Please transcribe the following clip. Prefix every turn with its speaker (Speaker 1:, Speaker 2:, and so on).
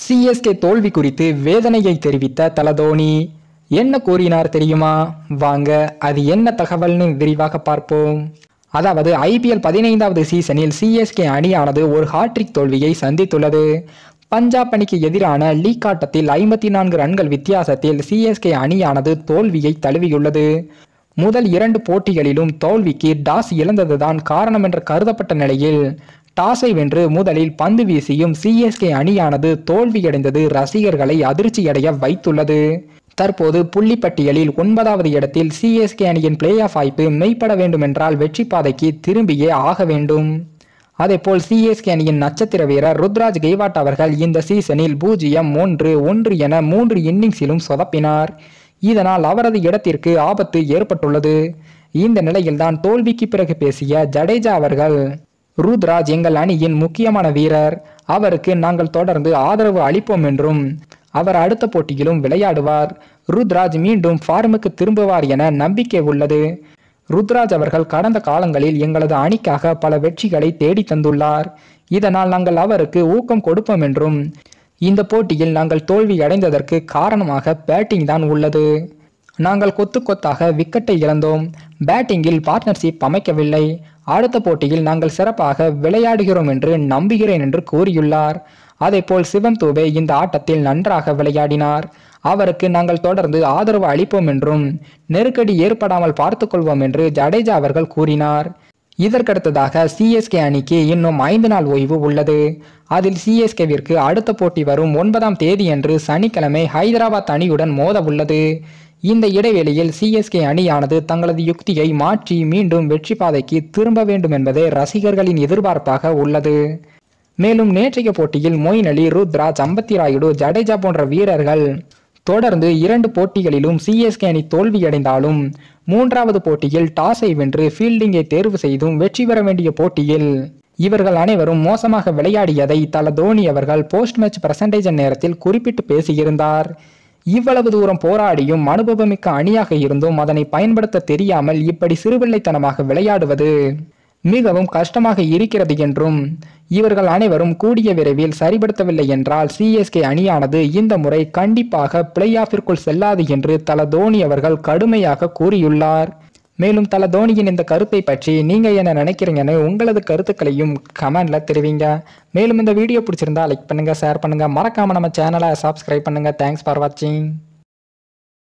Speaker 1: CSK தோல்வி குறித்து வேதனையை தெரிவித்த தலதோனி என்ன கூறினார் தெரியுமா வாங்க அது என்ன தகவல்னு விரிவாக பார்ப்போம் அதாவது ஐபிஎல் பதினைந்தாவது சீசனில் சிஎஸ்கே அணியானது ஒரு ஹாட்ரிக் தோல்வியை சந்தித்துள்ளது பஞ்சாப் அணிக்கு எதிரான லீக் ஆட்டத்தில் ஐம்பத்தி நான்கு ரன்கள் வித்தியாசத்தில் சிஎஸ்கே அணியானது தோல்வியை தழுவியுள்ளது முதல் இரண்டு போட்டிகளிலும் தோல்விக்கு டாஸ் இழந்ததுதான் காரணம் என்று கருதப்பட்ட நிலையில் டாஸை வென்று முதலில் பந்து வீசியும் சிஎஸ்கே அணியானது தோல்வியடைந்தது ரசிகர்களை அதிர்ச்சியடைய வைத்துள்ளது தற்போது புள்ளிப்பட்டியலில் ஒன்பதாவது இடத்தில் சிஎஸ்கே அணியின் பிளே ஆஃப் வாய்ப்பு மெய்ப்பட வேண்டுமென்றால் வெற்றி பாதைக்கு திரும்பியே ஆக வேண்டும் அதேபோல் சிஎஸ்கே அணியின் நட்சத்திர வீரர் ருத்ராஜ் கெய்வாட் அவர்கள் இந்த சீசனில் பூஜ்ஜியம் ஒன்று ஒன்று என மூன்று இன்னிங்ஸிலும் சொதப்பினார் இதனால் அவரது இடத்திற்கு ஆபத்து ஏற்பட்டுள்ளது இந்த நிலையில்தான் தோல்விக்கு பிறகு பேசிய ஜடேஜா அவர்கள் ருத்ராஜ் எங்கள் அணியின் முக்கியமான வீரர் அவருக்கு நாங்கள் தொடர்ந்து ஆதரவு அளிப்போம் என்றும் அவர் அடுத்த போட்டியிலும் விளையாடுவார் ருத்ராஜ் மீண்டும் ஃபார்முக்கு திரும்புவார் என நம்பிக்கை உள்ளது ருத்ராஜ் அவர்கள் கடந்த காலங்களில் எங்களது அணிக்காக பல வெற்றிகளை தேடி தந்துள்ளார் இதனால் நாங்கள் அவருக்கு ஊக்கம் கொடுப்போம் என்றும் இந்த போட்டியில் நாங்கள் தோல்வி அடைந்ததற்கு காரணமாக பேட்டிங் தான் உள்ளது நாங்கள் கொத்து கொத்தாக விக்கெட்டை இழந்தோம் பேட்டிங்கில் பார்ட்னர்ஷிப் அமைக்கவில்லை அடுத்த போட்டியில் நாங்கள் சிறப்பாக விளையாடுகிறோம் என்று நம்புகிறேன் என்று கூறியுள்ளார் அதேபோல் சிவம் தூபே இந்த ஆட்டத்தில் நன்றாக விளையாடினார் அவருக்கு நாங்கள் தொடர்ந்து ஆதரவு அளிப்போம் என்றும் நெருக்கடி ஏற்படாமல் பார்த்துக்கொள்வோம் என்று ஜடேஜா அவர்கள் கூறினார் இதற்கடுத்ததாக சிஎஸ்கே அணிக்கு இன்னும் ஐந்து நாள் ஓய்வு உள்ளது அதில் சிஎஸ்கேவிற்கு அடுத்த போட்டி வரும் ஒன்பதாம் தேதியன்று சனிக்கிழமை ஹைதராபாத் அணியுடன் மோத உள்ளது இந்த இடைவெளியில் சிஎஸ்கே அணியானது தங்களது யுக்தியை மாற்றி மீண்டும் வெற்றி பாதைக்கு திரும்ப வேண்டும் என்பதே ரசிகர்களின் எதிர்பார்ப்பாக உள்ளது மேலும் நேற்றைய போட்டியில் மொயின் அலி ருத்ராஜ் அம்பத்தி ராயுடு ஜடேஜா போன்ற வீரர்கள் தொடர்ந்து இரண்டு போட்டிகளிலும் சிஎஸ்கே அணி தோல்வியடைந்தாலும் மூன்றாவது போட்டியில் டாஸை வென்று ஃபீல்டிங்கை தேர்வு செய்தும் வெற்றி பெற வேண்டிய போட்டியில் இவர்கள் அனைவரும் மோசமாக விளையாடியதை தல தோனி அவர்கள் போஸ்ட் மேட்ச் பிரசன்டேஜ் நேரத்தில் குறிப்பிட்டு பேசியிருந்தார் இவ்வளவு தூரம் போராடியும் அனுபவமிக்க அணியாக இருந்தும் அதனை பயன்படுத்த தெரியாமல் இப்படி சிறுபிள்ளைத்தனமாக விளையாடுவது மிகவும் கஷ்டமாக இருக்கிறது என்றும் இவர்கள் அனைவரும் கூடிய விரைவில் சரிபடுத்தவில்லை என்றால் சிஎஸ்கே அணியானது இந்த முறை கண்டிப்பாக பிளே ஆஃபிற்குள் செல்லாது என்று தல தோனி அவர்கள் கடுமையாக கூறியுள்ளார் மேலும் தல தோனியின் இந்த கருத்தை பற்றி நீங்க என்ன நினைக்கிறீங்கன்னு உங்களது கருத்துக்களையும் கமெண்ட்ல தெரிவிங்க மேலும் இந்த வீடியோ பிடிச்சிருந்தா லைக் பண்ணுங்க ஷேர் பண்ணுங்க மறக்காம நம்ம சேனலை சப்ஸ்கிரைப் பண்ணுங்க தேங்க்ஸ் ஃபார் வாட்சிங்